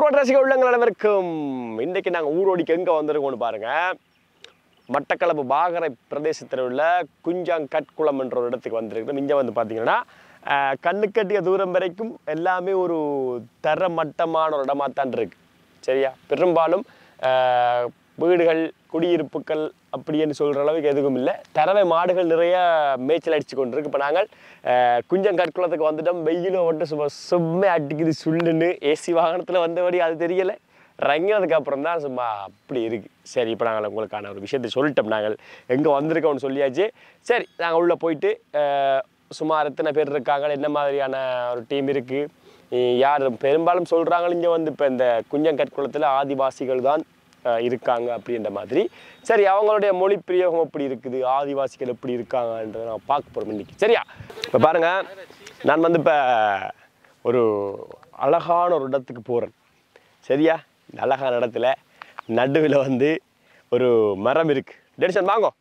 தமிழ் ரசிக உள்ளங்கள் அனைவருக்கும் இன்றைக்கு நாங்கள் ஊரோடிக்கு எங்கே வந்திருக்கோம்னு பாருங்க மட்டக்களப்பு பாகரை பிரதேசத்தில் உள்ள குஞ்சாங்கட்குளம் என்ற ஒரு இடத்துக்கு வந்திருக்கிறோம் இங்கே வந்து பார்த்தீங்கன்னா அஹ், கண்ணுக்கட்டிய தூரம் வரைக்கும் எல்லாமே ஒரு தரமட்டமான ஒரு இடமா தான் இருக்கு சரியா பெரும்பாலும் அஹ், வீடுகள் குடியிருப்புகள் அப்படின்னு சொல்கிற அளவுக்கு எதுவும் இல்லை தரவை மாடுகள் நிறைய மேய்ச்சல் அடிச்சு கொண்டு இருக்கு இப்போ நாங்கள் அஹ், குஞ்சங்கட்குளத்துக்கு வந்துட்டோம் வெயிலும் வந்துட்டு சும்மா சும்மா அடிக்குது சுள்ளுன்னு ஏசி வாகனத்தில் வந்தபடி அது தெரியலை இறங்கினதுக்கு அப்புறம் தான் சும்மா அப்படி இருக்குது சரி இப்போ நாங்கள் உங்களுக்கான ஒரு விஷயத்தை சொல்லிட்டோம் நாங்கள் எங்கே வந்திருக்கோம்னு சொல்லியாச்சு சரி நாங்கள் உள்ளே போயிட்டு அஹ், சுமார் எத்தனை பேர் இருக்காங்க என்ன மாதிரியான ஒரு டீம் இருக்குது யார் பெரும்பாலும் சொல்கிறாங்க இங்கே வந்து இப்போ இந்த குஞ்சங்கற்குளத்தில் ஆதிவாசிகள் தான் அஹ், இருக்காங்க அப்படின்ற மாதிரி சரி அவங்களுடைய மொழி பிரயோகம் எப்படி இருக்குது ஆதிவாசிகள் எப்படி இருக்காங்கன்றதை நான் பார்க்க போகிறோம் இன்னைக்கு சரியா இப்போ பாருங்கள் நான் வந்து இப்போ ஒரு அழகான ஒரு இடத்துக்கு போகிறேன் சரியா இந்த அழகான இடத்துல நடுவில் வந்து ஒரு மரம் இருக்கு டெடிஷன் வாங்கோ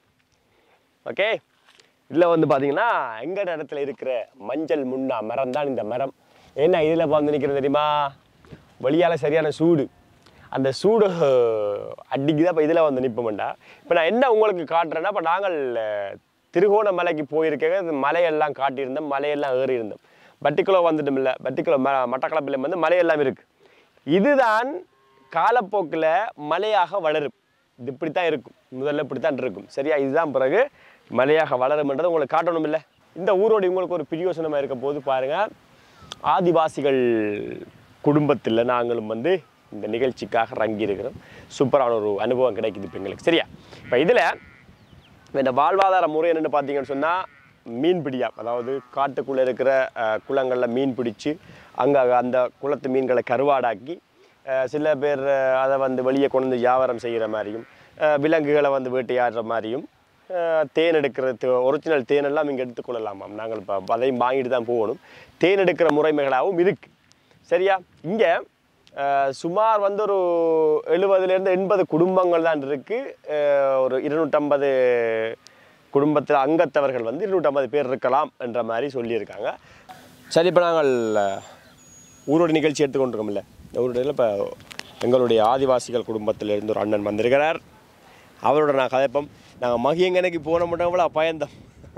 ஓகே இதில் வந்து பார்த்தீங்கன்னா எங்கட இடத்துல இருக்கிற மஞ்சள் முன்னா மரம் தான் இந்த மரம் ஏன்னா இதில் வந்து நிற்கிறது தெரியுமா வெளியால் சரியான சூடு அந்த சூடு அடிக்குது அப்போ இதில் வந்து நிற்போம்டா இப்போ நான் என்ன உங்களுக்கு காட்டுறேன்னா இப்போ நாங்கள் அஹ், திருகோணமலைக்கு போயிருக்கேங்க இந்த மலையெல்லாம் காட்டியிருந்தோம் மலையெல்லாம் ஏறி இருந்தோம் பட்டிக்குளோ வந்துட்டும் இல்லை பட்டிக்குளோ ம மட்டக்களப்பில் வந்து மலையெல்லாம் இருக்குது இதுதான் காலப்போக்கில் மலையாக வளரும் இது இப்படி தான் இருக்கும் முதல்ல இப்படி தான் இருக்கும் சரியா இதுதான் பிறகு மலையாக வளரும்ன்றது உங்களுக்கு காட்டணும் இல்லை இந்த ஊரோட உங்களுக்கு ஒரு பிரியோசனமாக இருக்க போது பாருங்கள் ஆதிவாசிகள் குடும்பத்தில் நாங்களும் வந்து இந்த நிகழ்ச்சிக்காக ரங்கி இருக்கிறோம் சூப்பரான ஒரு அனுபவம் கிடைக்குது இப்போ எங்களுக்கு சரியா இப்போ இதில் இந்த வாழ்வாதார முறை என்னென்னு பார்த்தீங்கன்னு சொன்னால் மீன்பிடியா அதாவது காட்டுக்குள்ளே இருக்கிற அஹ், குளங்கள்ல மீன் பிடிச்சு அங்கே அந்த குளத்து மீன்களை கருவாடாக்கி அஹ், சில பேர் அஹ், அதை வந்து வெளியே கொண்டு வந்து வியாபாரம் செய்கிற மாதிரியும் அஹ், விலங்குகளை வந்து வேட்டையாடுற மாதிரியும் அஹ், தேன் எடுக்கிறது ஒரிஜினல் தேன் எல்லாம் இங்கே எடுத்துக்கொள்ளலாமாம் நாங்கள் இப்போ அதையும் வாங்கிட்டு தான் போகணும் தேன் எடுக்கிற முறைமைகளாகவும் இருக்குது சரியா இங்கே சுமார் வந்து ஒரு எழுபதுலேருந்து எண்பது குடும்பங்கள் தான் இருக்குது ஒரு இருநூற்றம்பது குடும்பத்தில் அங்கத்தவர்கள் வந்து இருநூற்றம்பது பேர் இருக்கலாம் என்ற மாதிரி சொல்லியிருக்காங்க சரி இப்போ நாங்கள் அஹ், ஊரோட நிகழ்ச்சி எடுத்துக்கொண்டிருக்கோம்ல இந்த ஊரோட இப்போ எங்களுடைய ஆதிவாசிகள் குடும்பத்தில் இருந்து ஒரு அண்ணன் வந்திருக்கிறார் அவரோட நான் கதைப்போம் நாங்கள் மகியங்கனைக்கு போன மட்டும் பயந்தோம்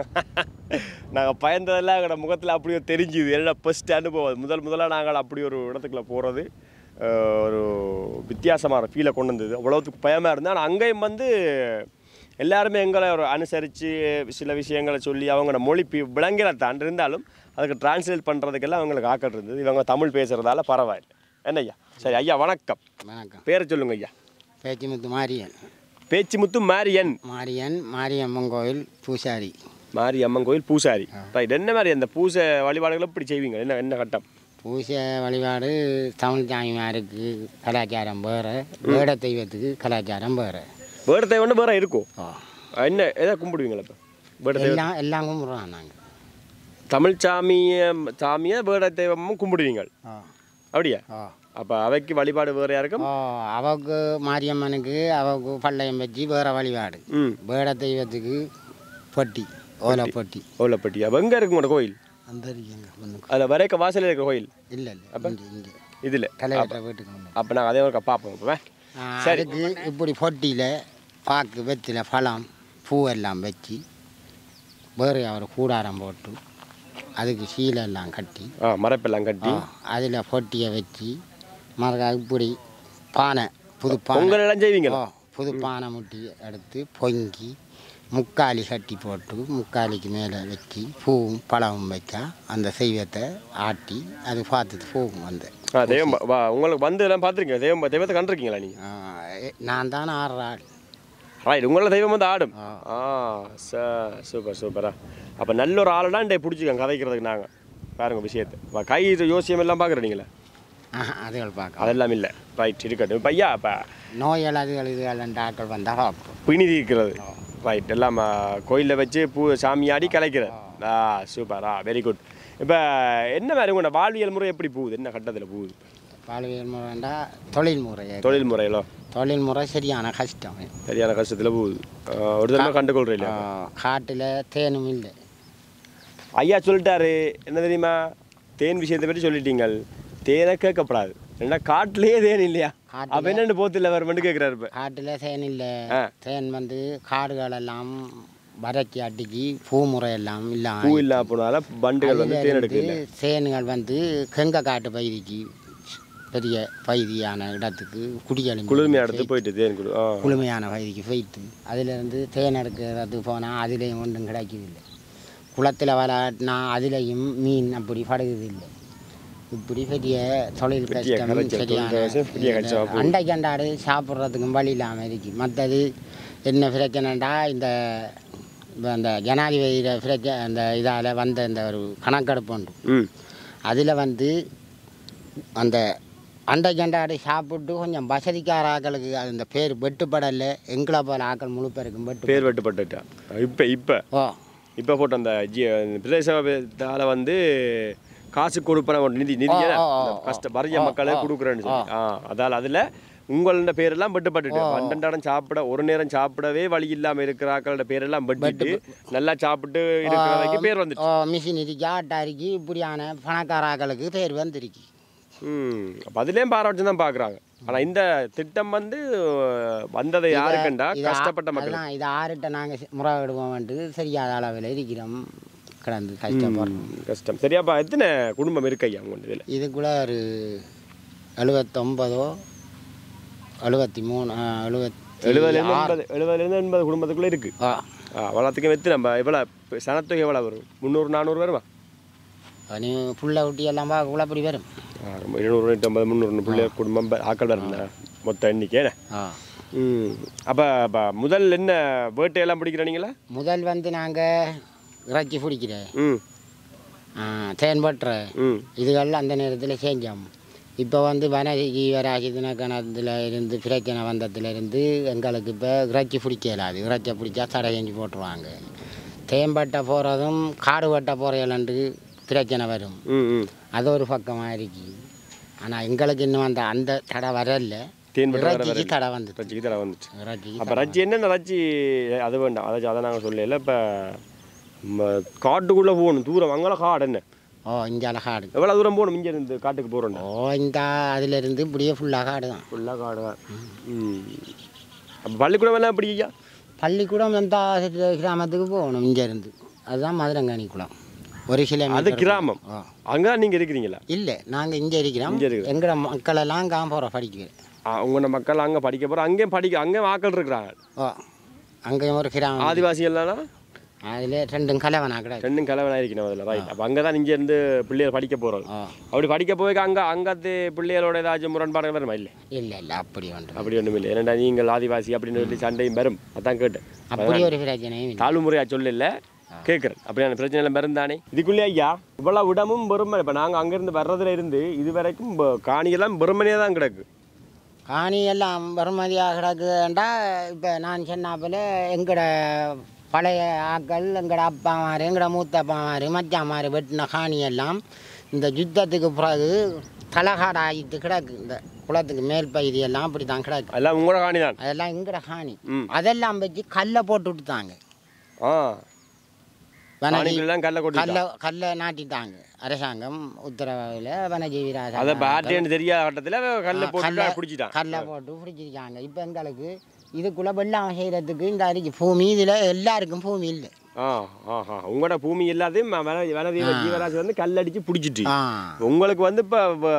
நாங்கள் பயந்ததெல்லாம் எங்களோட முகத்தில் அப்படியே தெரிஞ்சுது என்னோட ஃபஸ்ட் அனுபவம் முதல் முதலாக நாங்கள் அப்படி ஒரு இடத்துக்குள்ள போகிறது ஒரு வித்தியாசமான ஃபீலை கொண்டு வந்தது அவ்வளோத்துக்கு பயமாக இருந்தது ஆனால் அங்கேயும் வந்து எல்லாருமே எங்களை ஒரு அனுசரித்து சில விஷயங்களை சொல்லி அவங்களோட மொழி பி- விளங்கிற தாண்டி இருந்தாலும் அதுக்கு டிரான்ஸ்லேட் பண்ணுறதுக்கெல்லாம் அவங்களுக்கு ஆக்கல் இருந்தது இவங்க தமிழ் பேசுகிறதால பரவாயில்லை என்ன ஐயா சரி ஐயா வணக்கம் வணக்கம் பேரை சொல்லுங்க ஐயா பேச்சிமுத்து மாரியன் பேச்சிமுத்து மாரியன் மாரியன் மாரியம்மன் கோயில் பூசாரி மாரியம்மன் கோயில் பூசாரி ரைட் என்ன மாதிரி அந்த பூசை வழிபாடுகளை இப்படி செய்வீங்க என்ன என்ன கட்டம் பூசை வழிபாடு தமிழ் தாய்மாருக்கு கலாச்சாரம் வேறு வேட தெய்வத்துக்கு கலாச்சாரம் வேறு வேட தெய்வம்னு வேற இருக்கும் ஓ என்ன எதை கும்பிடுவீங்களா இப்போ வேட தெய்வம் எல்லாம் எல்லாம் கும்பிட்றோம் நாங்கள் தமிழ் சாமிய சாமியை வேட தெய்வமும் கும்பிடுவீங்க ஓ அப்படியா ஓ அப்போ அவைக்கு வழிபாடு வேறையா இருக்கும் ஓ அவக்கு மாரியம்மனுக்கு அவக்கு பள்ளையம் வச்சு வேறு வழிபாடு ம் வேட தெய்வத்துக்கு பொட்டி ஓலை பொட்டி ஓலப்பட்டி அப்போ எங்கே இருக்கு உங்களோட கோயில் அந்த இருக்குங்க ஒன்றுக்கு அதில் வரைக்க வாசலில் இருக்கிற கோயில் இல்லை இல்லை இங்கே இங்கே இதில் தலைவற்ற வீட்டுக்கு முன்னாடி. அப்போ நாங்கள் அதே ஒரு பார்ப்போம் இப்போ ஆ, அதுக்கு இப்படி பொட்டியில் பாக்கு வெத்தில பழம் பூ எல்லாம் வச்சு வேறு அவர் கூடாரம் போட்டு அதுக்கு சீலை எல்லாம் கட்டி ஆ மரப்பெல்லாம் கட்டி அதில் பொட்டியை வச்சு மறுக்கா இப்படி பானை புது பானை பொங்கல் எல்லாம் செய்வீங்களா ஓ, புது பானை முட்டி எடுத்து பொங்கி முக்காலி கட்டி போட்டு முக்காலிக்கு மேலே வச்சு பூவும் பழமும் வச்சா அந்த செய்வத்தை ஆட்டி அது பார்த்துட்டு போகும் வந்து ஆ தெய்வம் பா- வா உங்களுக்கு வந்து எல்லாம் பார்த்துருக்கீங்க தெய்வம் தெய்வத்தை கண்டிருக்கீங்களா நீங்கள் ஆ, எ- நான் தானே ஆடுற ஆள் ரைட் உங்களோட தெய்வம் வந்து ஆடும் ஆ. ஆ ச சூப்பர் சூப்பரா அப்போ நல்ல ஒரு ஆளை தான் பிடிச்சிக்கோங்க கதைக்கிறதுக்கு நாங்கள் பாருங்க விஷயத்தை வா, கை யோசியம் எல்லாம் பார்க்குறீங்களா ஆஹா, அதுகள் பார்க்க அதெல்லாம் இல்லை ரைட் இருக்கட்டும் இப்போ ஐயா இப்போ நோய்கள் அதுகள் இதுகள் டாக்டர் வந்தால் பார்ப்போம் பிணிதி இருக்கிறது ரைட் எல்லாம் கோயிலில் வச்சு பூ சாமியாடி கலைக்கிறது ஆ சூப்பர் ஆ வெரி குட் இப்போ என்ன மாதிரி உங்களோட வாழ்வியல் முறை எப்படி போகுது என்ன கட்டத்தில் போகுது வாழ்வியல் முறைண்டா தொழில் முறை தொழில் முறையிலோ தொழில் முறை சரியான கஷ்டம் சரியான கஷ்டத்தில் போகுது ஆ, ஒரு தடவை கண்டுகொள்றீங்க இல்லையா காட்டில் தேனும் இல்லை ஐயா சொல்லிட்டாரு என்ன தெரியுமா தேன் விஷயத்தை பற்றி சொல்லிட்டீங்கள் தேனை கேட்கப்படாது என்ன காட்டுலயே தேன் இல்லையா காட்டுல- அப்ப என்னன்னு போத்துல வருமென்னு கேக்குறாரு இப்ப காட்டில் தேன் இல்லை ஆ. தேன் வந்து காடுகள் எல்லாம் வறட்சி அடிச்சு பூமுறை எல்லாம் பூ இல்லாம இல்லா போனால பண்டுகள் வந்து தேன் அதிலிருந்து எடுக்கல தேன்கள் வந்து கெங்க காட்டு பகுதிக்கு பெரிய பகுதியான இடத்துக்கு குடியெலும்பி குளிர்மையான இடத்துக்கு போயிட்டு தேன் குடு ஆ குளுமையான பகுதிக்கு போயிட்டு அதிலிருந்து தேன் எடுக்கிறதுக்கு போனால் அதுலேயும் ஒன்றும் கிடைக்குதில்லை குளத்தில் விளையாட்டினா அதுலேயும் மீன் அப்படி படுகுதில்லை இப்படி பெரிய தொழில் பெரிய கஷ்டம் கரைச்சல், தொழில் கரைச்சல், பெரிய கஷ்டமா சரியான போகுது. அண்டைக்கு அண்டாடு சாப்பிட்றதுக்கும் வழி இல்லாமல் இருக்கு மற்றது என்ன பிரச்சனைண்டா இந்த இப்ப அந்த ஜனாதிபதியிட பிரச்சனை அந்த இதால் வந்த இந்த ஒரு கணக்கெடுப்பு உண்டு ம் அதில் வந்து அந்த அண்டை ஜண்டாடு சாப்பிட்டு கொஞ்சம் வசதிக்கார ஆக்களுக்கு அந்த பேர் வெட்டுப்படலை எங்களை போல ஆக்கள் முழு பேருக்கும் வெட்டு பேர் வெட்டுப்பட்டுட்டா இப்ப இப்ப ஓ இப்ப போட்ட அந்த ஜி பிரதேசத்தால வந்து காசு கொடுப்பன ஒரு நிதி நிதி ஆ, ஆ, ஆ, இந்த கஷ்ட வறிய ஆ, மக்களை ஆ, கொடுக்குறேன்னு சொல்லி ஆ அதால அதுல உங்களோட பேரெல்லாம் வெட்டுப்பட்டுட்டு பன்னெண்டாடம் சாப்பிட ஒரு நேரம் சாப்பிடவே வழி இல்லாம இருக்கிற ஆக்களோட பேரெல்லாம் வெட்டிட்டு நல்லா சாப்பிட்டு இருக்கிறவைக்கு பேர் வந்துட்டு ஓ மிஷின் இருக்கு ஆட்டா இருக்கு இப்படியான பணக்கார ஆக்களுக்கு பேர் வந்துருக்கு ம் அப்ப அதுலயும் பாராட்டு தான் பாக்குறாங்க ஆனா இந்த திட்டம் வந்து வந்ததை யாருக்குண்டா இது ஆ- கஷ்டப்பட்ட மக்கள் அதான் இது ஆறுட்ட நாங்கள் முறையிடுவோம்ட்டு சரியாத அளவில் இருக்கிறோம் கிடந்து கஷ்டப்படுறோம் கஷ்டம் சரியாப்பா எத்தனை குடும்பம் இருக்கு ஐயா உங்க இதுல இதுக்குள்ள ஒரு எழுபத்தொம்பதோ எழுபத்தி மூணு ஆ, எழுபத்தி எழுபதுல இருந்து ஆறு. எண்பது எழுபதுல இருந்து எண்பது குடும்பத்துக்குள்ள இருக்கு ஆ ஆ வளத்துக்கு எத்தனை நம்ம எவ்வளோ சனத்தொகை எவ்வளோ வரும் முந்நூறு நானூறு வருமா நீ புள்ள குட்டி எல்லாம் பார்க்கக்குள்ள அப்படி வரும் ஆ, ரொம்ப இருநூறு நூற்றம்பது முந்நூறு பிள்ளை குடும்பம் ப- ஆக்கள் வரும்ல மொத்த எண்ணிக்கை என்ன? ஆ ம் அப்போ அப்போ முதல் என்ன வேட்டையெல்லாம் பிடிக்கிறீங்களா முதல் வந்து நாங்கள் இறைச்சி பிடிக்கிறேன் ம் தேன் பட்டுற ம் இதுகள் அந்த நேரத்தில் செஞ்சோம் இப்போ வந்து வனஜி வராசி தினக்கணத்தில் இருந்து பிரச்சனை வந்ததுலேருந்து எங்களுக்கு இப்போ இறைச்சி பிடிக்க இயலாது இறைச்சி பிடிச்சா தடை செஞ்சு போட்டுருவாங்க தேம்பட்டை போகிறதும் காடு வெட்ட போகிறதுலண்டு பிரச்சனை வரும் ம் ம் அது ஒரு பக்கமாக இருக்கு ஆனால் எங்களுக்கு இன்னும் அந்த அந்த தடை வரல தேன் பட்டு வர இறைச்சிக்கு தடை வந்துட்டு ரச்சிக்கு தர வந்துச்சு இறைச்சிக்கு அப்போ ரச்சி என்னென்ன ரச்சி அது வேண்டாம் அதாச்சும் அதை நாங்கள் சொல்லல இப்போ காட்டுக்குள்ளே போகணும் தூரம் அங்கெல்லாம் காடு என்ன ஓ இஞ்சால காடு எவ்வளோ தூரம் போகணும் இங்கே இருந்து காட்டுக்கு போகிறோம் ஓ இந்த அதிலிருந்து இப்படியே ஃபுல்லாக காடு தான் ஃபுல்லாக காடு தான் ம் அப்போ பள்ளிக்கூடம் எல்லாம் எப்படி ஐயா பள்ளிக்கூடம் எந்த கிராமத்துக்கு போகணும் இங்கேருந்து அதுதான் மதுரங்காணி குளம் ஒரு அது கிலோமீட்டர் கிராமம் ஓ அங்கே தான் நீங்கள் இருக்கிறீங்களா இல்லை நாங்கள் இங்கே இருக்கிறோம் இங்க இருக்கிறோம். எங்களோட மக்கள் எல்லாம் காம் போகிறோம் படிக்கிறேன் உங்களோட மக்கள் அங்கே படிக்க போகிறோம் அங்கேயும் படிக்க அங்கேயும் ஆக்கள் இருக்கிறாங்க ஓ அங்கேயும் ஒரு கிராமம் ஆதிவாசிகள்லாம் அதில் ரெண்டும் கலவனா கிடையாது ரெண்டும் கலவனாக இருக்கணும் அதில் ரைட் அப்போ அங்கே தான் இங்கே இருந்து பிள்ளைகள் படிக்க போகிறோம் ஓ அப்படி படிக்க போய் அங்கே அங்கத்து பிள்ளைகளோட ஏதாச்சும் முரண்பாடு வருமா இல்லை இல்லை இல்லை அப்படி ஒன்று அப்படி ஒன்றும் இல்லை ஏன்னா நீங்கள் ஆதிவாசி அப்படின்னு சொல்லி சண்டையும் வரும் அதான் கேட்டேன் அப்படி ஒரு பிரச்சனையும் இல்லை தாழ்வு முறையாக சொல்லல கேட்குறேன் அப்படியான பிரச்சனை எல்லாம் மருந்தானே இதுக்குள்ளே ஐயா இவ்வளோ இடமும் வெறுமனை இப்போ நாங்கள் அங்கேருந்து வர்றதுல இருந்து இது வரைக்கும் ப- காணியெல்லாம் வெறுமனே தான் கிடக்கு காணி எல்லாம் வருமதியாக கிடக்குதுண்டா இப்போ நான் சொன்னாப்பில் எங்கட பழைய ஆக்கள் எங்கட அப்பாமார் எங்கட மூத்த அப்பாமார் மச்சாமார் வெட்டின காணி எல்லாம் இந்த யுத்தத்துக்கு பிறகு தலகாடு ஆகிட்டு கிடக்கு இந்த குளத்துக்கு மேல் பகுதி எல்லாம் அப்படி தான் கிடக்கு எல்லாம் உங்களோட காணி தான் அதெல்லாம் எங்கட காணி ம் அதெல்லாம் வச்சு கல்லை போட்டு விட்டுட்டாங்க ஆ வனஜீவி காணிக்கெல்லாம் கல்லை கொட்டி கல்லை கல்லை நாட்டிட்டாங்க அரசாங்கம் உத்தரவில் வனஜீவி ராஜா அதை பாட்டேன்னு தெரியாத கட்டத்தில் கல்லை போட்டு கல்லை பிடிச்சிட்டான் கல்லை போட்டு பிடிச்சிருக்காங்க இப்போ எங்களுக்கு இதுக்குள்ளே வெள்ளம் செய்கிறதுக்கு இந்த அருகே பூமி இதில் எல்லாருக்கும் பூமி இல்லை ஆ ஆ ஆ உங்களோட பூமி எல்லாத்தையும் ம- வன வனதீவ ஜீவராசி வந்து கல்லடிச்சு பிடிச்சிட்டு ஆ உங்களுக்கு வந்து இப்போ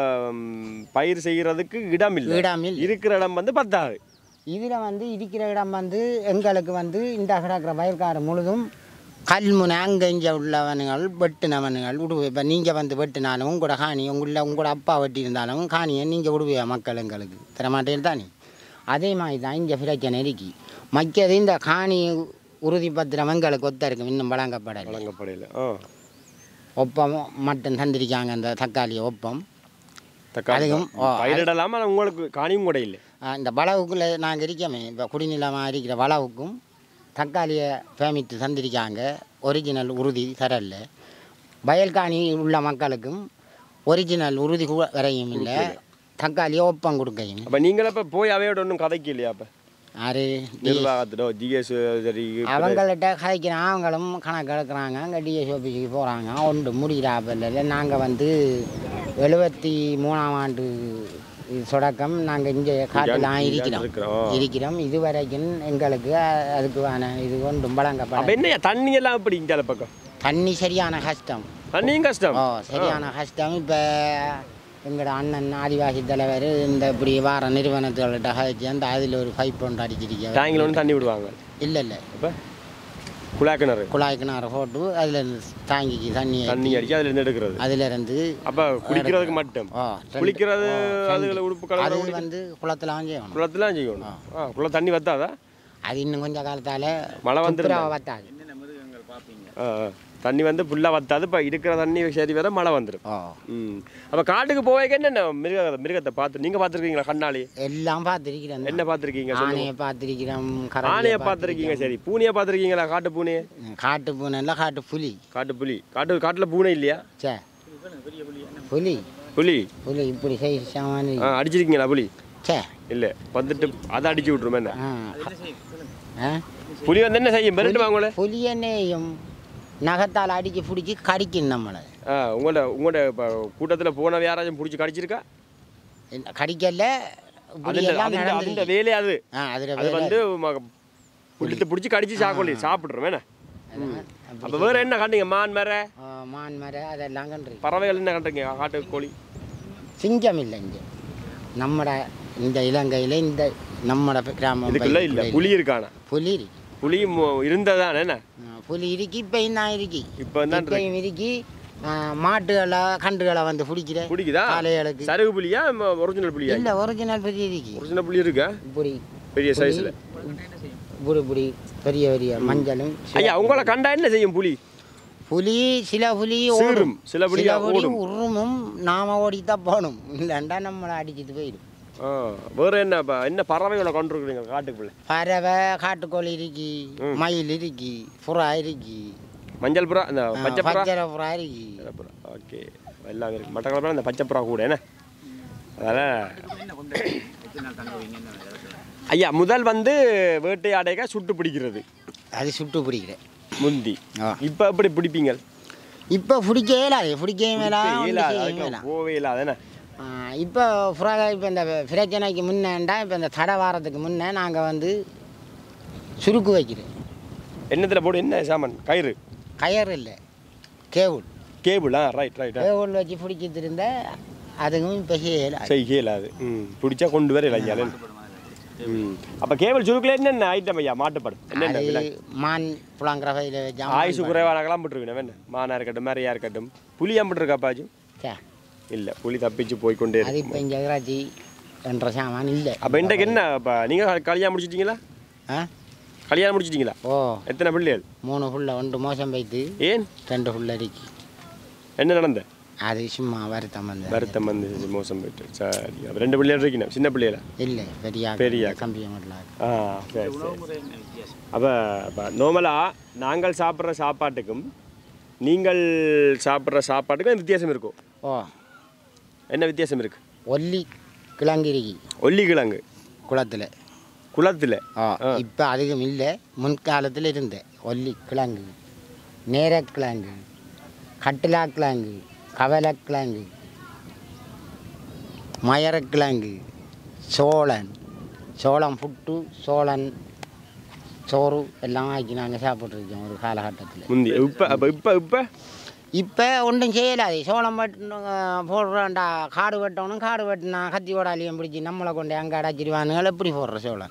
பயிர் செய்யறதுக்கு இடம் இல்லை இடம் இல்லை இருக்கிற இடம் வந்து பத்தாது இதில் வந்து இருக்கிற இடம் வந்து எங்களுக்கு வந்து இந்த கிடக்கிற வயற்காடு முழுதும் கல்முனை அங்கே இங்கே உள்ளவனுங்கள் வெட்டினவனுங்கள் விடுவே இப்போ நீங்கள் வந்து வெட்டினாலும் உங்களோட காணி உங்கள உங்களோட அப்பா வெட்டியிருந்தாலும் காணியை நீங்கள் விடுவியா மக்கள் எங்களுக்கு தரமாட்டேன் தானே அதே மாதிரி தான் இங்கே பிரச்சனை இருக்கு மற்றது இந்த காணி உறுதி பத்திரம் எங்களுக்கு ஒத்த இருக்கும் இன்னும் வழங்கப்படலை வழங்கப்படையில் ஆ ஒப்பம் மட்டும் தந்திருக்காங்க அந்த தக்காளி ஒப்பம் தக்காளி அதுக்கும், ஓ, பயிரிடலாம் ஆனால் உங்களுக்கு காணியும் கூட இல்லை ஆ, இந்த வளவுக்குள்ளே நாங்கள் இருக்கோமே இப்போ குடிநிலமாக இருக்கிற வளவுக்கும் தக்காளியை பேமிட்டு தந்திருக்காங்க ஒரிஜினல் உறுதி தரல வயல்காணி உள்ள மக்களுக்கும் ஒரிஜினல் உறுதி கூட வரையும் இல்லை தக்காளியை ஒப்பம் கொடுக்கையும் அப்போ நீங்கள இப்போ போய் அவையோட ஒன்றும் கதைக்கு இல்லையா அப்போ யாரு நிர்வாகத்திடோ ஜிஎஸ் சரி அவங்கள்ட்ட கதைக்கிறான் அவங்களும் கணக்கு எடுக்கிறாங்க அங்கே டிஎஸ் ஆஃபீஸுக்கு போகிறாங்க ஒன்று முடிகிறாப்பில்ல நாங்கள் வந்து எழுபத்தி மூணாம் ஆண்டு தொடக்கம் நாங்கள் இங்கே காட்டலாம் இங்க இருக்கிறோம் இருக்கிறோம். இருக்கிறோம் இது வரைக்கும் எங்களுக்கு அ- அதுக்கான இது ஒன்றும் அப்ப வழங்கப்பட என்ன தண்ணி எல்லாம் எப்படி இங்கே பக்கம் தண்ணி சரியான கஷ்டம் தண்ணியும் கஷ்டம் ஓ சரியான கஷ்டம் இப்போ எங்களோட அண்ணன் ஆதிவாசி தலைவர் இந்த இப்படி வார நிறுவனத்தோட கழிச்சு அந்த அதில் ஒரு பைப் ஒன்று அடிச்சிருக்க டேங்கில் ஒன்று தண்ணி விடுவாங்க இல்லை இல்லை அப்போ குழா கிணறு குழாய் கிணறு போட்டு அதில் தாங்கிக்கு தண்ணி தண்ணி அடிச்சு அதுல இருந்து எடுக்கிறது அதுல இருந்து அப்ப குடிக்கிறதுக்கு மட்டும் ஓ ரெண்டு- குளிக்கிறது ஓ, அதுகளை ரெண்டு. உடுப்பு கலர் அது வந்து குளத்துல செய்யணும் குளத்துல செய்யணும் ஆ குள தண்ணி வத்தாதா அது இன்னும் கொஞ்சம் காலத்தால மழை வந்துருந்தா? துப்புரவா வத்தாது ஆ, ஆ. தண்ணி வந்து ஃபுல்லாக வத்தாது இப்போ இருக்கிற தண்ணி சரி வர மழை வந்துடும் ஓ ம் அப்போ காட்டுக்கு போவேக்க என்னென்ன மிருக மிருகத்தை பார்த்து நீங்கள் பார்த்துருக்கீங்களா கண்ணாளி எல்லாம் பார்த்துருக்கிறேன் என்ன பார்த்துருக்கீங்க சொல்லுங்க ஆனையை பார்த்துருக்கிறோம் ஆனையை பார்த்துருக்கீங்க சரி பூனையை பார்த்துருக்கீங்களா காட்டு பூனையை காட்டு பூனைல காட்டு புலி காட்டு புலி காட்டு காட்டில் பூனை இல்லையா சே புலி புலி புலி இப்படி செய்ய சாமான் ஆ அடிச்சிருக்கீங்களா புலி சே இல்லை வந்துட்டு அதை அடிச்சு விட்ருமே என்ன ஆ ஆ புலி வந்து என்ன செய்யும் மிரட்டு வாங்கல புலி என்னையும் நகத்தால் அடிச்சு பிடிச்சி கடிக்கும் நம்மளை ஆ உங்களோட உங்களோட இப்போ கூட்டத்தில் போன யாராச்சும் பிடிச்சி கடிச்சிருக்கா இல்ல, கடிக்கல இப்படி அதுல எல்லாம் அதுல அதுல நடந்துருக்கு. வேலையே அது ஆ அதில் அது வந்து புளித்து பிடிச்சி கடிச்சு சாக்கொள்ளி சாப்பிட்றோம் வேணா அப்போ வேற என்ன கண்டீங்க மான் மர மான் மர அதெல்லாம் கண்டு பறவைகள் என்ன கண்டீங்க காட்டு கோழி சிங்கம் இல்லை இங்கே நம்மட இந்த இலங்கையில் இந்த நம்மட கிராமம் இதுக்குள்ள இல்ல பகுதிக்குள்ள புலி இருக்கானா புலி இருக்கு புலி மு- இருந்ததானே என்ன ஆ, புலி இருக்கு இப்பயும் தான் இருக்கு இப்போ தான் இருக்கு. இப்பயும் இருக்கு ஆ, மாட்டுகளை கன்றுகளை வந்து பிடிக்கிற பிடிக்குதா காளைகளுக்கு சருகு புலியா ஒரிஜினல் புலியா இல்லை ஒரிஜினல் புலி இருக்கு ஒரிஜினல் புலி இருக்கா இப்படி பெரிய சைஸ்ல இப்படி இப்படி பெரிய பெரிய மஞ்சளும் ஐயா உங்களை கண்டா என்ன செய்யும் புலி புலி சில புலி சீரும், ஓடும் சில புலி ஓடும். உருமும் நாம ஓடித்தான் போகணும் இல்லைண்டா நம்மளை அடிச்சிட்டு போயிடும் ஆ வேற என்ன ப- என்ன பறவைகளை கொண்டிருக்கிறீங்க காட்டுக்குள்ள பறவை காட்டுக்கோழி இருக்கு மயில் இருக்கு புறா இருக்கு மஞ்சள் புறா இந்த பச்சை புறா பச்சை புறா இருக்கு புறா ஓகே எல்லாம் இருக்கு மட்டக்களப்பில் இந்த பச்சை புறா கூட என்ன அதனால் ஐயா முதல் வந்து வேட்டையாடைக சுட்டு பிடிக்கிறது அது சுட்டு பிடிக்கிறேன் முந்தி ஆ. இப்போ எப்படி பிடிப்பீங்க இப்போ பிடிக்க இயலாது பிடிக்க மேலாம் இயலாது, அதுக்கு போவே இல்லாத என்ன இப்போ புறா இப்போ இந்த பிரச்சனைக்கு முன்னேண்டா இப்போ இந்த தடை வாரத்துக்கு முன்னே நாங்கள் வந்து சுருக்கு வைக்கிறோம் என்னத்தில் போடு என்ன சாமான் கயிறு கயர் இல்லை கேவுள் கேபிள் ஆ ரைட் ரைட் கேவுள் வச்சு பிடிச்சிட்டு இருந்த அதுவும் இப்போ செய்யலாது சரி இயலாது ம் பிடிச்சா கொண்டு வர இளைஞாலே ம் அப்போ கேபிள் சுருக்கில் என்னென்ன ஐட்டம் ஐயா மாட்டுப்படும் என்னென்ன அது விலை மான் புலாங்கிற வகையில் வச்சா ஆயுசு குறைவானக்கெல்லாம் போட்டுருக்கணும் என்ன மானா இருக்கட்டும் மேரையா இருக்கட்டும் புளி அம்பிட்டுருக்காப்பாச்சும் சே, இல்லை புலி தப்பிச்சு போய் கொண்டே அது இருக்கு இப்போ இங்கே இறாச்சி என்ற சாமான் இல்லை அப்போ இன்றைக்கு என்ன இப்போ நீங்கள் கல்யாணம் முடிச்சிட்டீங்களா ஆ கல்யாணம் முடிச்சிட்டீங்களா ஓ எத்தனை பிள்ளைகள் மூணு புள்ள ஒன்று மோசம் வைத்து ஏன் ரெண்டு புள்ள இருக்கு என்ன நடந்த அது சும்மா வருத்தம் வந்து வருத்தம் வந்து மோசம் போயிட்டு சரி அப்போ ரெண்டு பிள்ளைகள் இருக்கணும் சின்ன பிள்ளைகளா இல்லை பெரிய பெரிய கம்பி மட்டும் ஆ சரி சரி அப்போ அப்போ நார்மலாக நாங்கள் சாப்பிட்ற சாப்பாட்டுக்கும் நீங்கள் சாப்பிட்ற சாப்பாட்டுக்கும் வித்தியாசம் இருக்கும் ஓ என்ன வித்தியாசம் இருக்கு ஒல்லி கிழங்கு இருக்கு ஒல்லிக்கிழங்கு குளத்தில் குளத்தில் ஓ இப்போ அதுக்கும் இல்லை முன்காலத்தில் இருந்தேன் ஒல்லி கிழங்கு நேரக்கிழங்கு கட்டிலாக்கிழங்கு கவலைக்கிழங்கு மயரக்கிழங்கு சோளன் சோளம் புட்டு சோளன் சோறு எல்லாம் ஆக்கி நாங்கள் சாப்பிட்ருக்கோம் ஒரு காலகட்டத்தில் முந்தி இப்போ அப்போ இப்போ இப்போ இப்போ ஒன்றும் செய்யலாது சோளம் வெட்டு போடுறோம்டா காடு வெட்டணும் காடு வெட்டினா கத்தி ஓடாலியும் பிடிச்சி நம்மளை கொண்டு அங்கே அடைச்சிடுவானுங்க எப்படி போடுற சோளம்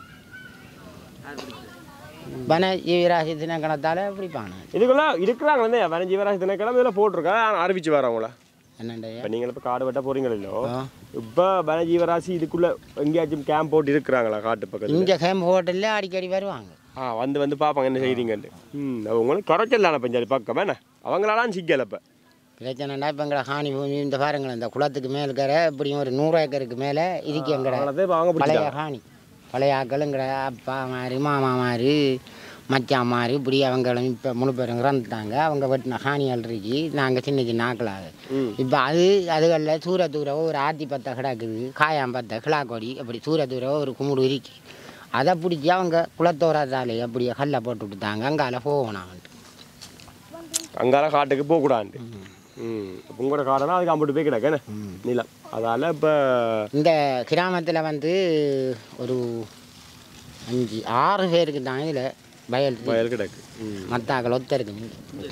பன ஜீவிராசி தினக்கணத்தால் பிடிப்பானு இதுக்குள்ள இருக்கிறாங்க வந்து வனஜீவராசி தினக்கிழமை இதில் போட்டிருக்கா அறிவிச்சு வரவங்கள என்னண்டையா இப்போ நீங்கள் இப்போ காடு வெட்ட போகிறீங்களோ ஆ. இப்போ வனஜீவராசி இதுக்குள்ள எங்கேயாச்சும் கேம்ப் போட்டு இருக்கிறாங்களா காட்டு பக்கத்தில் இங்கே கேம்ப் ஹோட்டலில் அடிக்கடி வருவாங்க ஆ வந்து வந்து பார்ப்பாங்க என்ன செய்கிறீங்கன்ட்டு ம் அவங்களும் குறைச்சல் தானே பஞ்சாயத்து பக்கம் என்ன அவங்களாலாம் சிக்கல இப்போ பிரச்சனைனா இப்போ எங்களை ஹானி பூமி இந்த பாருங்களேன் இந்த குளத்துக்கு மேல் இருக்கிற இப்படியும் ஒரு நூறு ஏக்கருக்கு மேலே இருக்கு எங்கட அவங்களதே இப்போ அவங்க பழைய பிடிச்சாங்க ஹானி பழைய ஆக்களுங்கிற அப்பா மாதிரி மாமா மாதிரி மச்சான் மாதிரி இப்படி அவங்களும் இப்போ முழு பேரும் இறந்துட்டாங்க அவங்க வெட்டின ஹானிகள் இருக்கு நாங்கள் சின்ன சின்ன ஆக்கலாக ம் இப்போ அது அதுகளில் சூர தூரவோ ஒரு ஆத்தி பத்தை கிடக்குது காயாம் பத்தை கிளாக்கொடி அப்படி சூர தூரவோ ஒரு குமுடு இருக்கு அதை பிடிச்சி அவங்க குளத்தோரத்தாலே அப்படியே கல்லை போட்டு விட்டுட்டாங்க அங்கால போகணும் அங்கால காட்டுக்கு போகக்கூடாது ம் அப்போ உங்களோட காடனா அதுக்கு அம்பிட்டு போய் கிடக்கு என்ன நிலம் அதால் இப்போ இந்த கிராமத்தில் வந்து ஒரு அஞ்சு ஆறு பேருக்கு தான் இதில் வயல் வயல் கிடக்கு ம் மத்தாக்கள் ஒத்த இருக்கு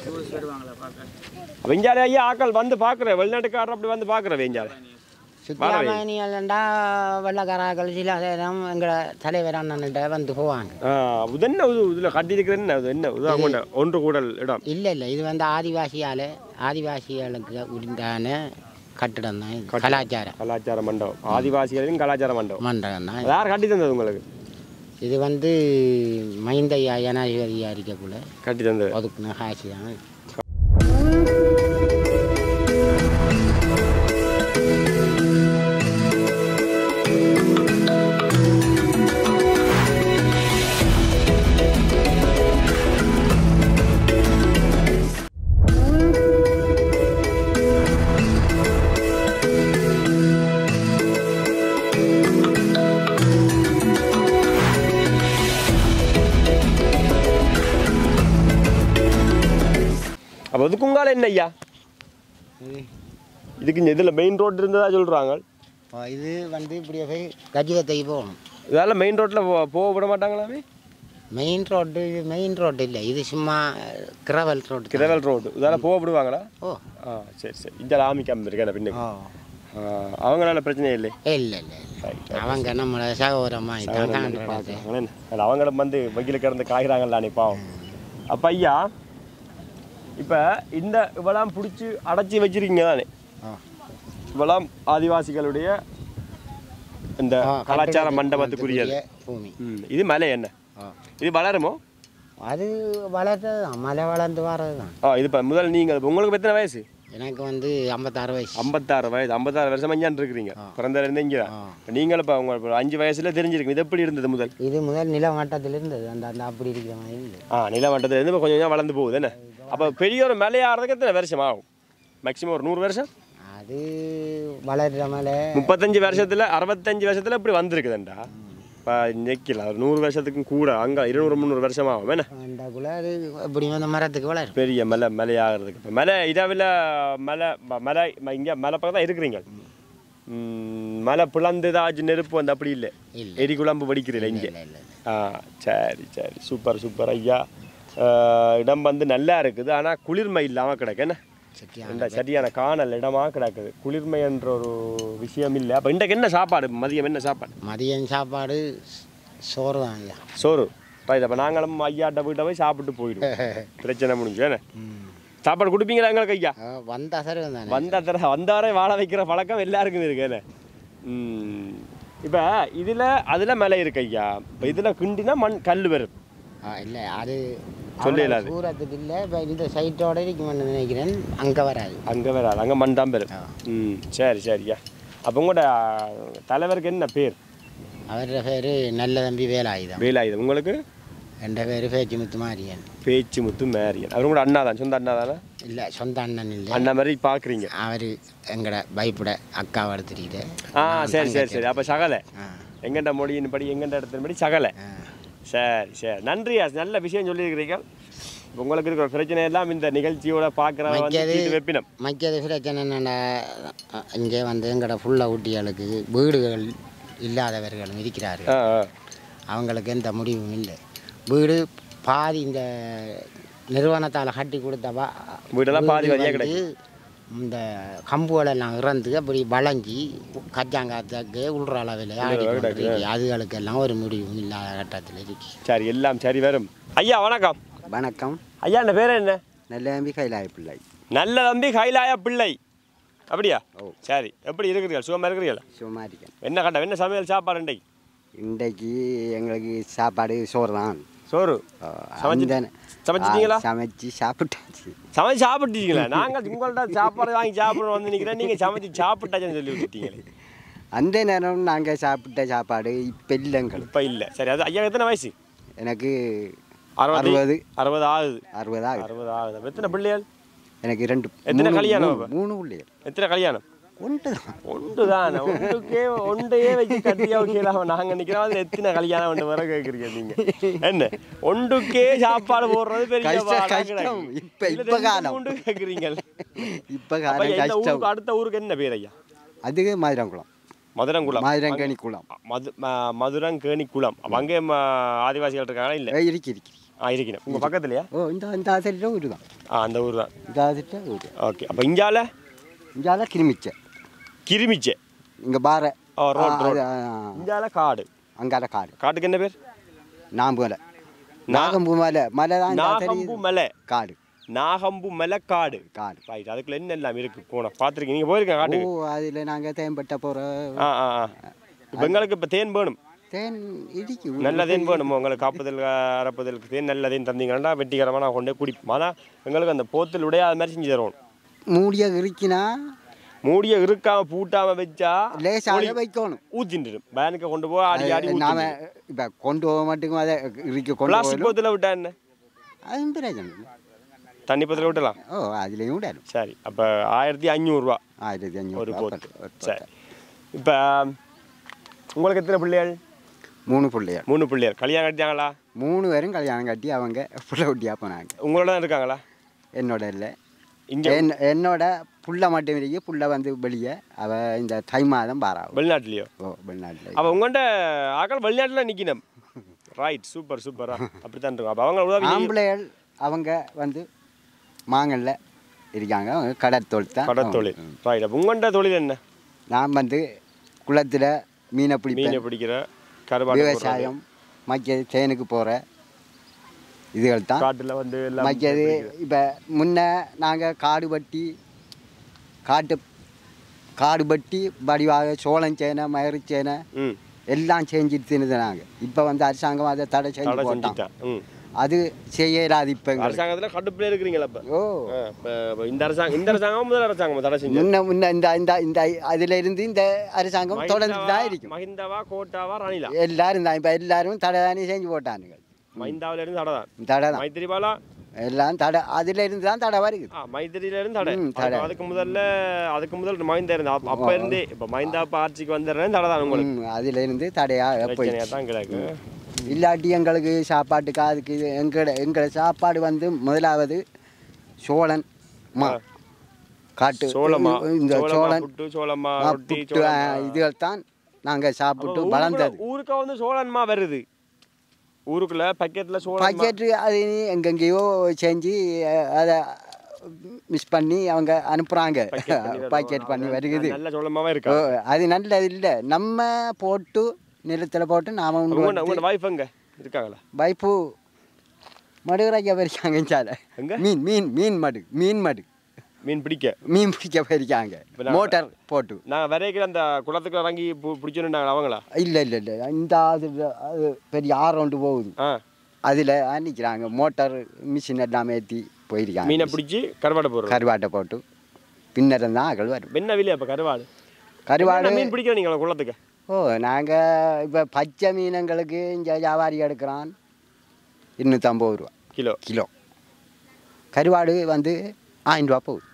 அப்போ இஞ்சாலே ஐயா ஆக்கள் வந்து பார்க்குற வெளிநாட்டுக்காரர் அப்படி வந்து பார்க்குற வெஞ்சாலே சுற்றுலாமணியல்டா வெள்ளக்காராக்கள் சில நேரம் எங்களை தலைவர் அண்ணன்கிட்ட வந்து போவாங்க இது என்ன இது இதில் கட்டியிருக்கிற என்ன இது என்ன இது அவங்க ஒன்று கூடல் இடம் இல்லை இல்லை இது வந்து ஆதிவாசியால் ஆதிவாசிகளுக்கு உண்டான கட்டிடம் தான் இது கலாச்சாரம் கலாச்சார மண்டபம் ஆதிவாசிகளின் கலாச்சார மண்டபம் மண்டபம் தான் யார் கட்டி தந்தது உங்களுக்கு இது வந்து மைந்தையா ஜனாதிபதியா இருக்கக்குள்ள கட்டி தந்தது ஒதுக்குன காட்சி தான் அப்போ அதுக்குங்கால என்ன ஐயா இதுக்கு இந்த இதில் மெயின் ரோடு இருந்ததா சொல்கிறாங்க இது வந்து இப்படியே போய் கஜிகத்தைக்கு போகணும் இதால் மெயின் ரோட்டில் போக விட மாட்டாங்களாமே மெயின் ரோடு இது மெயின் ரோடு இல்லை இது சும்மா கிரவல் ரோடு தான். கிரவல் ரோடு இதால் போக விடுவாங்களா ஓ ஆ சரி சரி இந்த ஆமிக்காம இருக்கேன் பின்னுக்கு ஓ ஆ, அவங்களால பிரச்சனை இல்லை இல்லை இல்லை இல்லை அவங்க நம்மளை சகோதரமாக தான் காண்றது அவங்கள வந்து வக்கீலுக்கு இருந்து காய்கிறாங்கல்ல பாவம் அப்போ ஐயா இப்போ இந்த இவெல்லாம் பிடிச்சி அடைச்சி வச்சிருக்கீங்க தானே ஆ. இவெல்லாம் ஆதிவாசிகளுடைய இந்த ஆ, கலாச்சார கட்டடத்துக்கு மண்டபத்துக்குரியது பூமி ம், இது மலை என்ன ஆ. இது வளருமோ அது வளர்த்தது தான் மலை வளர்ந்து வர்றது தான் ஆ இது இப்போ முதல் நீங்கள் உங்களுக்கு எத்தனை வயசு எனக்கு வந்து ஐம்பத்தாறு வயசு ஐம்பத்தாறு வயசு ஐம்பத்தாறு வருஷம் அஞ்சான் இருக்கிறீங்க பிறந்தலேருந்து இங்கே ஆ. நீங்களும் இப்போ உங்க இப்ப அஞ்சு வயசுல தெரிஞ்சிருக்கு இது எப்படி இருந்தது முதல் இது முதல் நில மட்டத்தில் இருந்தது அந்த அந்த அப்படி இருக்கிற மாதிரி இருந்தது ஆ நிலமட்டத்துலேருந்து இப்போ கொஞ்சம் கொஞ்சம் வளர்ந்து போகுது என்ன அப்போ பெரிய ஒரு மலையாகிறதுக்கு எத்தனை வருஷம் ஆகும் மேக்ஸிமம் ஒரு நூறு வருஷம் அது வளர்ற மலை முப்பத்தஞ்சு வருஷத்துல அறுபத்தஞ்சு வருஷத்துல இப்படி வந்திருக்குதுண்டா இப்போ நிற்கல ஒரு நூறு வருஷத்துக்கும் கூட அங்கே இருநூறு முந்நூறு வருஷம் ஆகும் என்ன அண்டாக்குள்ள அது இப்படி அந்த மரத்துக்கு வளரும் பெரிய மலை மலையாகிறதுக்கு இப்போ மலை இதாவில் மலை ம- மலை இங்கே மலை பக்கம் தான் இருக்கிறீங்க ம், மலை பிளந்து ஏதாச்சும் நெருப்பு வந்து அப்படி இல்லை இல்லை. எரி குழம்பு வடிக்கிறீங்க இங்கே இல்லை இல்லை ஆ சரி சரி சூப்பர் சூப்பர் ஐயா ஆ, இடம் வந்து நல்லா இருக்குது ஆனால் குளிர்மை இல்லாமல் கிடக்கு என்ன சரியான இந்த சரியான காணல் இடமா கிடக்குது குளிர்மை என்ற ஒரு விஷயம் இல்லை அப்போ இன்றைக்கு என்ன சாப்பாடு மதியம் என்ன சாப்பாடு மதியம் சாப்பாடு சோறு தான் ஐயா சோறு ரைட் அப்போ நாங்களும் ஐயாட்ட வீட்டை போய் சாப்பிட்டு போயிடுவோம் பிரச்சனை முடிஞ்சு என்ன சாப்பாடு கொடுப்பீங்களா எங்களுக்கு ஐயா ஆ, வந்தா சரி தானே வந்த தர வந்தாரே வாழ வைக்கிற பழக்கம் எல்லாருக்கும் இருக்கு என்ன இப்போ இதில் அதில் மலை இருக்கு ஐயா இப்போ இதில் கிண்டினா மண் கல் வரும் ஆ இல்லை அது சொல்லல அவ்வளவு தூரத்துக்கு இல்லை இப்போ இந்த சைட்டோட இருக்குமென்னு நினைக்கிறேன் அங்கே வராது அங்கே வராது அங்கே மண் தான் பெறும் ஆ. ம் சரி சரியா அப்போ உங்களோட தலைவருக்கு என்ன பேர் அவரோட பேர் நல்ல தம்பி வேலாயுதம் வேலாயுதம் உங்களுக்கு என்ற பேர் பேச்சு முத்து மாரியன் பேச்சு முத்து மேரியன் அவர் கூட அண்ணா தான் சொந்த அண்ணா தானே இல்லை சொந்த அண்ணன் இல்லை அண்ணா மாதிரி பார்க்குறீங்க அவர் எங்கட பயப்பட அக்காவை எடுத்துக்கிட்டு ஆ சரி சரி சரி அப்போ சகலை ஆ எங்கண்ட மொழியின் படி எங்கண்ட இடத்தின்படி சகலை ஆ சரி சரி நன்றி யாஸ். நல்ல விஷயம் சொல்லியிருக்கிறீங்க இப்ப உங்களுக்கு இருக்கிற பிரச்சனை எல்லாம் இந்த நிகழ்ச்சியோட பார்க்குறவங்க வந்து மற்றது- தீர்த்து வைப்பினம் மற்றது பிரச்சனை என்னென்னா இங்கே வந்து எங்கட ஃபுல்லா ஊட்டிகளுக்கு வீடுகள் இல்லாதவர்களும் இருக்கிறார்கள் ஆ ஆ அவங்களுக்கு எந்த முடிவும் இல்லை வீடு பாதி இந்த நிறுவனத்தால் கட்டி கொடுத்த வா- வீடெல்லாம் பாதி வீடு வரியா வந்து இந்த கம்புகளெல்லாம் இறந்து அப்படி வளைஞ்சி கச்சாங்காத்துக்கு உள்ற அளவில் ஆடிக்கொண்டு அதுகளுக்கெல்லாம் ஒரு முடிவும் இல்லாத கட்டத்தில் இருக்கு சரி எல்லாம் சரி வரும் ஐயா வணக்கம் வணக்கம் ஐயா என்ன பேர் என்ன நெல்லையம்பி கைலாய பிள்ளை நல்ல தம்பி கைலாய பிள்ளை அப்படியா சரி எப்படி இருக்கிறீர்கள் சுகமாக இருக்கிறீர்கள் சும்மா இருக்கேன் என்ன கண்டம் என்ன சமையல் சாப்பாடு இன்றைக்கு இன்றைக்கு எங்களுக்கு சாப்பாடு சோறு தான் சோறு ஆ, சமைச்சு- அந்த- சமைச்சிட்டீங்களா? ஆ, சமைச்சு சாப்பிட்டாச்சு சமைச்சு சாப்பிட்டீங்களா நாங்கள் உங்கள்ட்ட சாப்பாடு வாங்கி சாப்பிடணும் வந்து நிற்கிறேன் நீங்கள் சமைச்சு சாப்பிட்டாச்சுன்னு சொல்லி விட்டுட்டீங்களே அந்த நேரம் நாங்கள் சாப்பிட்ட சாப்பாடு இப்போ இல்லை எங்களுக்கு இப்போ இல்லை சரி அது ஐயா எத்தனை வயசு எனக்கு அறுபது அறுபது அறுபது ஆகுது அறுபதா அறுபது ஆகுது எத்தனை பிள்ளைகள் எனக்கு ரெண்டு எத்தனை மூணு- கல்யாணம் மூணு- மூணு பிள்ளைகள் எத்தனை கல்யாணம் ஒன்று தான் ஒன்றுதான் ஒன்றுக்கே ஒன்றையே வச்சு கட்டியா வைக்கலாம் நாங்க நிக்கிறோம் அதுல எத்தனை கல்யாணம் ஒன்று வர கேக்குறீங்க நீங்க என்ன ஒன்றுக்கே சாப்பாடு போடுறது பெரிய கஷ்டம், பாடா கஷ்டம். கிடக்கு. இப்ப- இதுல இப்ப ரெண்டு காலம். மூன்று கேக்குறீங்க இப்போ அப்ப காலம் இந்த கஷ்டம் ஊருக்கு அடுத்த ஊருக்கு என்ன பேர் ஐயா அது மதுரங்குளம் மதுரங்குளம் மதுரங்கனி குளம் மது ம- மதுரங்கேணி குளம் அப்ப அங்கே ம- ஆதிவாசிகள் இருக்காங்களா இல்ல ஏ, இருக்கு இருக்கு ஆ இருக்கணும் உங்க பக்கத்துலயா ஓ இந்த இந்த ஆசிரிட்ட ஊர் தான் ஆ அந்த ஊர் தான் இந்த ஆசிரிட்ட ஊர் ஓகே அப்ப இஞ்சால இங்கால கிருமிச்ச கிருமிச்சே இங்கே பாறை ஓ ரோட் ஆ, ரோட் அது, ஆ, இஞ்சால காடு அங்கால காடு காட்டுக்கு என்ன பேர் நாம்பு மலை நா- நாகம்பு மலை மலை தான் இந்த நாகம்பு தெரியுது. மலை காடு நாகம்பு மலை காடு காடு ரைட் அதுக்குள்ள என்ன எல்லாம் இருக்கு போனோம் பார்த்துருக்கீங்க நீங்க போயிருக்கேன் ஓ காட்டுக்கு அதில் நாங்கள் தேம்பட்ட போகிற ஆ ஆ ஆ இப்போ எங்களுக்கு இப்போ தேன் வேணும் தேன் இடிக்கு நல்ல தேன் வேணும் உங்களுக்கு காப்புதல் அறப்புதலுக்கு தேன் நல்ல தேன் தந்தீங்கன்னா வெட்டிகரமாக நான் கொண்டு போய் குடிப்போம் ஆனால் எங்களுக்கு அந்த போத்தில் உடையாத மாதிரி செஞ்சு தருவோம் மூடிய இருக்கினா மூடிய இருக்காம பூட்டாம வச்சா லேசாக வைக்கணும் ஊத்தின்றுடும் பேனுக்கு கொண்டு போய் ஆடி ஆடி நாம இப்போ கொண்டு போக மாட்டேங்க அதை இறுக்கி கொண்டு பிளாஸ்டிக் போகணும் போத்தில் விட்டா என்ன அதுவும் பிரயோஜனம் இல்லை தண்ணி பத்தில் விட்டலாம் ஓ அதுலேயும் விடணும் சரி அப்போ ஆயிரத்தி அஞ்சூறுரூவா ஆயிரத்தி ஒரு அஞ்சூறு போத்து சரி இப்போ உங்களுக்கு எத்தனை பிள்ளைகள் மூணு பிள்ளைகள் மூணு பிள்ளைகள் கல்யாணம் கட்டிட்டாங்களா மூணு பேரும் கல்யாணம் கட்டி அவங்க புள்ள குட்டியாக போனாங்க உங்களோட தான் இருக்காங்களா என்னோட இல்லை இங்கே என் என்னோட புள்ள மட்டும் இருக்கு புள்ள வந்து வெளியே அவ இந்த தை மாதம் பாராவும் வெளிநாட்டுலையோ ஓ வெளிநாட்டில் அப்போ உங்கள்கிட்ட ஆக்கள் வெளிநாட்டில் நிற்கணும் ரைட் சூப்பர் சூப்பரா அப்படித்தான் இருக்கும் அப்போ அவங்க உதவி ஆம்பளைகள் அவங்க வந்து மாங்கல்ல இருக்காங்க அவங்க கடற்தொழில் தான் கடத்தொழில் ரைட் அப்போ உங்கள்கிட்ட தொழில் என்ன நான் வந்து குளத்தில் மீனை பிடிப்பேன் மீனை பிடிக்கிற கருவாடு விவசாயம் மக்கியது தேனுக்கு போகிற இதுகள் தான் காட்டில் வந்து எல்லாம் மக்கியது இப்போ முன்ன நாங்கள் காடு வெட்டி காட்டு காடு வெட்டி வடிவாக சோளம் சேனை மயிறு சேனை ம் எல்லாம் செஞ்சுட்டு தின்னுது நாங்கள் இப்போ வந்து அரசாங்கம் அதை தடை செஞ்சு தடை போட்டான் செஞ்சுட்டான் ம் அது செய்யலாது இப்போ எங்களுக்கு அரசாங்கத்தில் கடுப்பில் இருக்கிறீங்களா இப்போ ஓ இப்போ இந்த அரசாங்கம் இந்த அரசாங்கம் முதல் அரசாங்கம் தடை செஞ்சு முன்ன முன்ன இந்த இந்த இந்த அதில் இருந்து இந்த அரசாங்கம் தொடர்ந்து தான் இருக்கும் மஹிந்தாவா கோட்டாவா ரணிலா எல்லாரும் தான் இப்போ எல்லாரும் தடை தானே செஞ்சு போட்டானுங்க மஹிந்தாவில இருந்து தடை தான் தடை தான் மைத்திரிபாலா எல்லாம் தடை அதில் இருந்து தான் தடை வருது ஆ மைத்திரியில இருந்து தடை ம், தடை. அப்ப அதுக்கு முதல்ல அதுக்கு முதல்ல மஹிந்தா இருந்தா அப்ப- அப்ப இருந்தே இப்போ மஹிந்தா அப்ப ஆட்சிக்கு வந்துடுறேன் தடை தான் உங்களுக்கு ம், அதில் இருந்து தடையாக போய் பிரச்சனையா தான் கிடக்கு இல்லாட்டி எங்களுக்கு சாப்பாட்டுக்கு அதுக்கு இது எங்களோட எங்களோட சாப்பாடு வந்து முதலாவது சோளன் மா காட்டு சோளமா இந்த சோளமா சோளன் புட்டு சோளமா ஆ, ரொட்டி புட்டு ஆ, சோளமா இதுகள் தான் நாங்கள் சாப்பிட்டு அப்ப வளர்ந்தது ஊருக்குள்ள- ஊருக்கா வந்து சோளன்மா வருது ஊருக்குள்ள பக்கெட்ல சோளம் பக்கெட்டு அது எங்கெங்கேயோ செஞ்சு அஹ், அதை மிஸ் பண்ணி அவங்க அனுப்புகிறாங்க பாக்கெட் பண்ணி வருகுது நல்ல சோளமாவே இருக்கா ஓ, அது நல்லது இல்லை நம்ம போட்டு நிலத்தில் போட்டு நாம உண்டு உங்க வந்து உங்களோட வைஃப் எங்க இருக்காங்களா வைப்பு மடுகராஜா போயிருக்காங்க சால எங்க? மீன் மீன் மீன் மடு மீன் மடு மீன் பிடிக்க மீன் பிடிக்க போயிருக்காங்க இப்ப நான் மோட்டார் போட்டு நான் வரைக்கிற அந்த குளத்துக்கு இறங்கி பிடிச்சுருந்தாங்க அவங்களா இல்லை இல்லை இல்லை இந்த அது அது பெரிய ஆறு ஒன்று போகுது ஆ அதில் நிற்கிறாங்க மோட்டார் மிஷின் எல்லாம் ஏற்றி போயிருக்காங்க மீனை பிடிச்சி கருவாடை போடுறோம் கருவாட்டை போட்டு பின்னரம் தான் அகல் வரும் என்ன விலை அப்போ கருவாடு கருவாடு என்ன மீன் பிடிக்கிற நீங்களா குளத்துக்கு ஓ நாங்கள் இப்போ பச்சை மீனங்களுக்கு இங்கே வியாபாரி எடுக்கிறான் இருநூற்றம்பது ரூபா கிலோ கிலோ கருவாடு வந்து ஆயிரம் ரூபா போகுது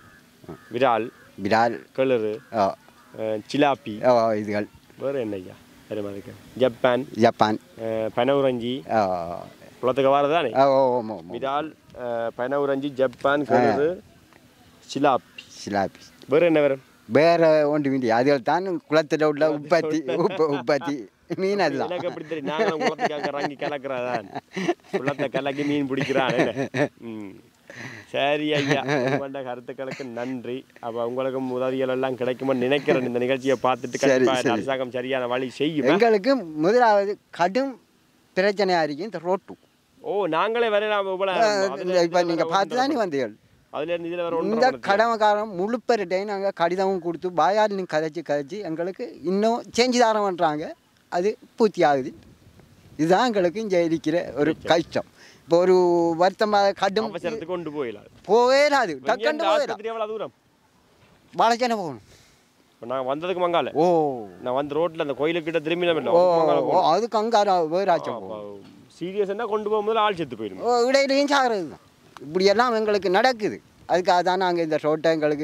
விரால் விரால் கிளறு ஓ அஹ், சிலாப்பி ஓ இதுகள் வேறு என்ன ஐயா வேறு மாதிரி ஜப்பான் ஜப்பான் அஹ், பனவுரஞ்சி ஓ குளத்துக்கு வரதானே ஓ ஓமோ விரால் அஹ், பனவுரஞ்சி ஜப்பான் கிளறு சிலாப்பி சிலாப்பி வேறு என்ன வரும் வேற ஒன்று இல்லையா அதில் தான் குளத்தில் உள்ள உற்பத்தி உப்ப உற்பத்தி மீன் அதுதான் எனக்கு எப்படி தெரியும் நாங்களும் குளத்துக்கு இறங்கி கலக்கிறதான் குளத்தை கலக்கி மீன் பிடிக்கிறான் என்ன? ம் சரி ஐயா உங்களோட கருத்துக்களுக்கு நன்றி அப்போ உங்களுக்கும் உதவிகள் எல்லாம் கிடைக்கும்னு நினைக்கிறேன் இந்த நிகழ்ச்சியை பார்த்துட்டு சரி, கண்டிப்பா சரி. அரசாங்கம் சரியான வழி செய்யும் எங்களுக்கு முதலாவது கடும் பிரச்சனையாக இருக்கு இந்த ரோட்டு ஓ நாங்களே வரலாம் இப்போ நீங்கள் பார்த்து தானே வந்தீர்கள் அதுல இருந்து இதுல வர இந்த ஒன்று கடமைக்காரன் முழுப்பெருட்டையும் நாங்கள் கடிதமும் கொடுத்து பாயாலினு கதைச்சு கதைச்சு எங்களுக்கு இன்னும் செஞ்சு தரமாட்டாங்க அது பூர்த்தி ஆகுது இதுதான் எங்களுக்கு இங்கே இருக்கிற ஒரு கஷ்டம் இப்போ ஒரு வருத்தமாக கடும் அவசரத்துக்கு கொண்டு போயிடலாம் போவேலாது டக்குன்னு போயிடலாம் ஆஸ்பத்திரி எவ்வளவு தூரம் வளச்சனை போகணும் இப்போ நான் வந்ததுக்கு மங்கால ஓ நான் வந்து ரோட்ல அந்த கோயிலுக்கிட்ட திரும்பி ஓ ஓ, அதுக்கு அங்கார வேறாச்சும் போகணும் சீரியஸ்னா கொண்டு போகும்போது ஆள் செத்து போயிடும் ஓ இடையிலையும் சாகிறது தான் இப்படியெல்லாம் எங்களுக்கு நடக்குது அதுக்காக தான் நாங்கள் இந்த ரோட்டை எங்களுக்கு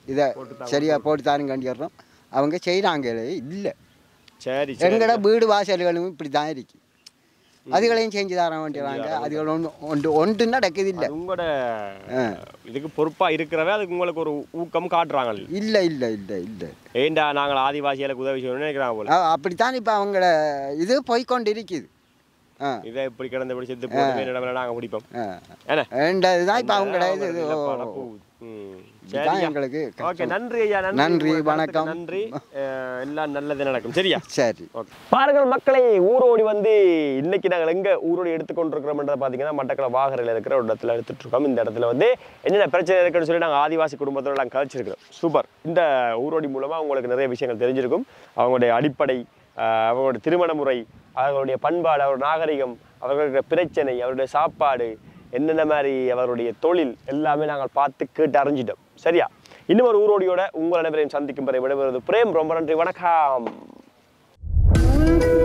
இதை சரியாக போட்டு தாருங்க கண்டிடுறோம் அவங்க செய்கிறாங்களே இல்லை சரி சரி எங்கட வீடு வாசல்களும் இப்படி தான் இருக்கு அதுகளையும் செஞ்சு தர வேண்டியறாங்க அதுகள் ஒன்று ஒன்று ஒன்று நடக்குது இல்லை அது உங்களோட ஆ. இதுக்கு பொறுப்பா இருக்கிறவே அதுக்கு உங்களுக்கு ஒரு ஊக்கம் காட்டுறாங்க இல்லை இல்லை இல்லை இல்லை ஏண்டா நாங்கள் ஆதிவாசிகளுக்கு உதவி செய்யணும்னு நினைக்கிறாங்க போல அப்படித்தான் இப்போ அவங்கள இது போய்க்கொண்டு இருக்குது ஆ இதை இப்படி கிடந்து இப்படி செத்து போட்டு இடத்துல நாங்கள் பிடிப்போம் ஆ என்ன ரெண்டாவது இப்போ அவங்கள இது இது, ஓ, இல்லப்பாடா போகுது. ம். இதுதான் சரியா. எங்களுக்கு ஓகே கஷ்டம். நன்றி ஐயா நன்றி நன்றி, உங்க கருத்துக்கு வணக்கம். நன்றி அஹ், எல்லாம் நல்லது நடக்கும் சரியா சரி ஓகே பாருங்கள் மக்களை ஊரோடி வந்து இன்னைக்கு நாங்கள் எங்க ஊரோடி எடுத்துக்கொண்டிருக்கிறோம்ன்றத பார்த்தீங்கன்னா மட்டக்கள வாகரையில் இருக்கிற ஒரு இடத்துல எடுத்துட்டு இருக்கோம் இந்த இடத்துல வந்து என்னென்ன பிரச்சனை இருக்குன்னு சொல்லி நாங்கள் ஆதிவாசி குடும்பத்தோட எல்லாம் கழிச்சிருக்கிறோம் சூப்பர் இந்த ஊரோடி மூலமா உங்களுக்கு நிறைய விஷயங்கள் தெரிஞ்சிருக்கும் அவங்களுடைய அடிப்படை அஹ், அவங்களுடைய திருமண முறை அவர்களுடைய பண்பாடு அவருடைய நாகரிகம் அவர்களுடைய பிரச்சனை அவருடைய சாப்பாடு என்னென்ன மாதிரி அவருடைய தொழில் எல்லாமே நாங்கள் பார்த்து கேட்டு அறிஞ்சிட்டோம் சரியா இன்னும் ஒரு ஊரோடியோட உங்கள் அனைவரையும் சந்திக்கும் வரை விடைபெறுவது பிரேம் ரொம்ப நன்றி வணக்கம்